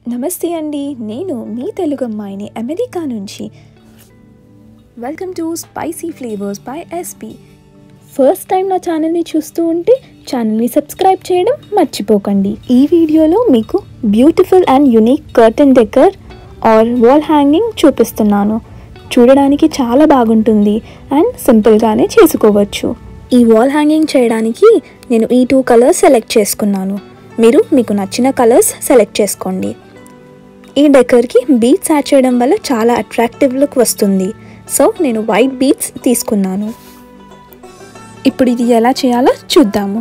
నమస్తే అండి నేను మీ తెలుగు అమ్మాయిని అమెరికా నుంచి welcome to spicy flavours by SP first time నా ఛానల్ని చూస్తూ ఉంటే ఛానల్ని సబ్స్క్రైబ్ చేయడం మర్చిపోకండి ఈ వీడియోలో మీకు beautiful and unique curtain decor or wall hanging చూపిస్తున్నాను చూడడానికి చాలా బాగుంటుంది అండ్ సింపుల్గానే చేసుకోవచ్చు ఈ వాల్ హ్యాంగింగ్ చేయడానికి నేను ఈ టూ కలర్స్ సెలెక్ట్ చేసుకున్నాను మీరు మీకు నచ్చిన కలర్స్ సెలెక్ట్ చేసుకోండి ఈ డెకర్కి బీట్స్ యాడ్ చేయడం వల్ల చాలా అట్రాక్టివ్ లుక్ వస్తుంది సో నేను వైట్ బీట్స్ తీసుకున్నాను ఇప్పుడు ఇది ఎలా చేయాలో చూద్దాము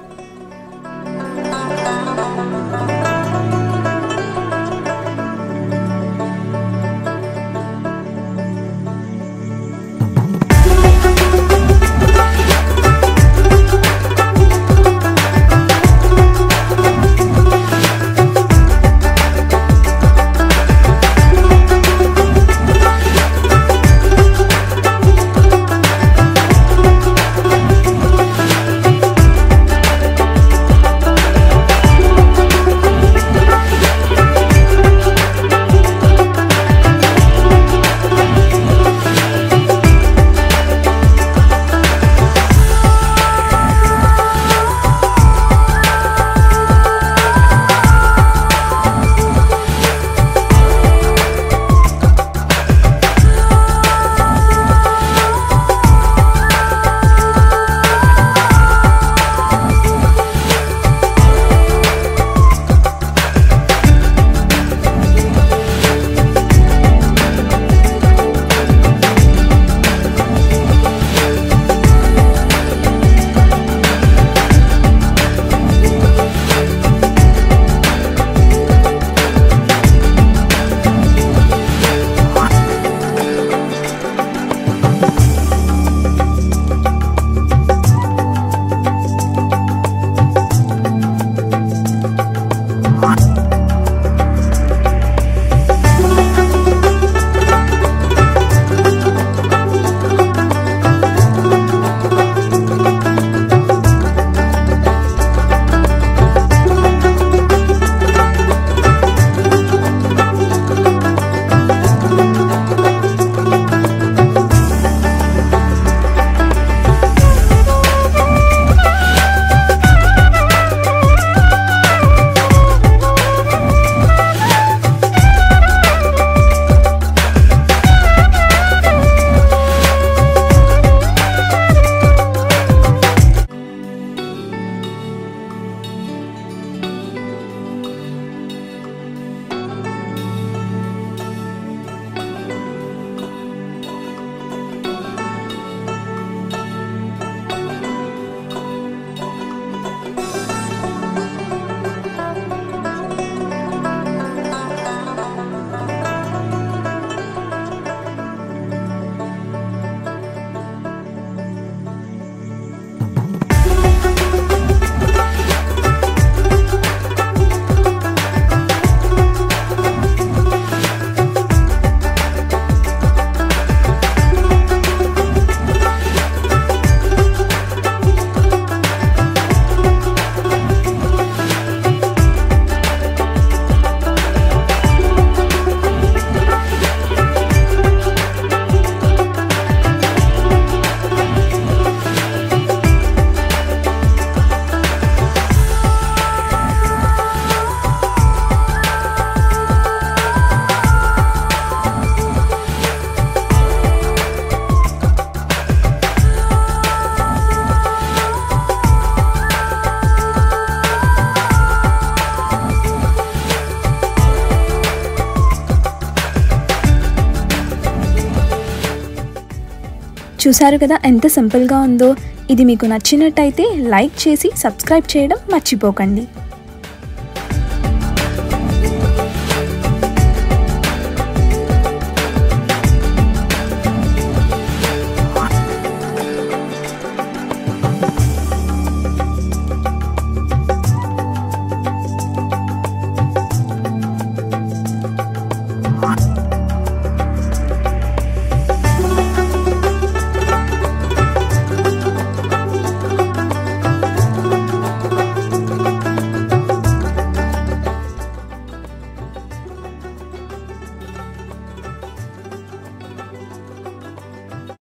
చూసారు కదా ఎంత సింపుల్గా ఉందో ఇది మీకు నచ్చినట్టయితే లైక్ చేసి సబ్స్క్రైబ్ చేయడం మర్చిపోకండి